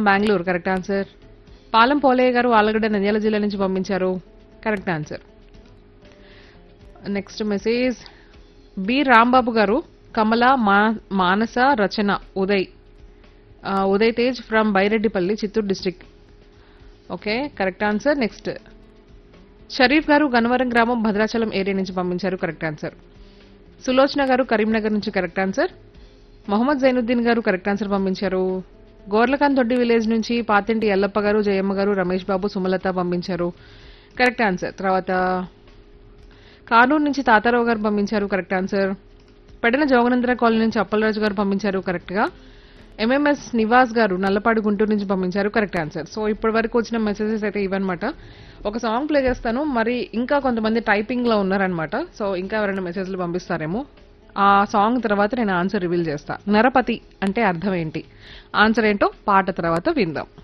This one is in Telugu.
బెంగళూరు కరెక్ట్ ఆన్సర్ పాలెం పోలయ్య గారు ఆలగడ్డ నంద్యాల జిల్లా నుంచి పంపించారు correct answer next message B Rambabu గారు కమల మా మానస రచన ఉదయ్ ఆ, Uday Tej from Byreddipalli Chittoor district okay correct answer next Sharif గారు గన్నవరం గ్రామం భద్రాచలం ఏరియా నుంచి పంపించారు కరెక్ట్ ఆన్సర్ సులోచన గారు కరీంనగర్ నుంచి కరెక్ట్ ఆన్సర్ మొహమ్మద్ జైనుద్దీన్ గారు కరెక్ట్ ఆన్సర్ పంపించారు గోర్లకాన్ దొడ్డి విలేజ్ నుంచి పాతింటి ఎల్లప్ప గారు జయమ్మ గారు రమేష్ బాబు సుమలత పంపించారు కరెక్ట్ ఆన్సర్ తర్వాత కానూరు నుంచి తాతారావు గారు పంపించారు correct answer Pedana Joganandra colony నుంచి అప్పలరాజు గారు పంపించారు కరెక్ట్ గా ఎంఎంఎస్ నివాస్ గారు నల్లపాడు గుంటూరు నుంచి పంపించారు కరెక్ట్ ఆన్సర్ సో ఇప్పటి వరకు వచ్చిన మెసేజెస్ అయితే ఇవన్నమాట ఒక సాంగ్ ప్లే చేస్తాను మరి ఇంకా కొంతమంది టైపింగ్ లో ఉన్నారనమాట సో ఇంకా ఎవరైనా మెసేజ్లు పంపిస్తారేమో ఆ సాంగ్ తర్వాత నేను ఆన్సర్ రివీల్ చేస్తా నరపతి అంటే అర్థం ఏంటి ఆన్సర్ ఏంటో పాట తర్వాత విందాం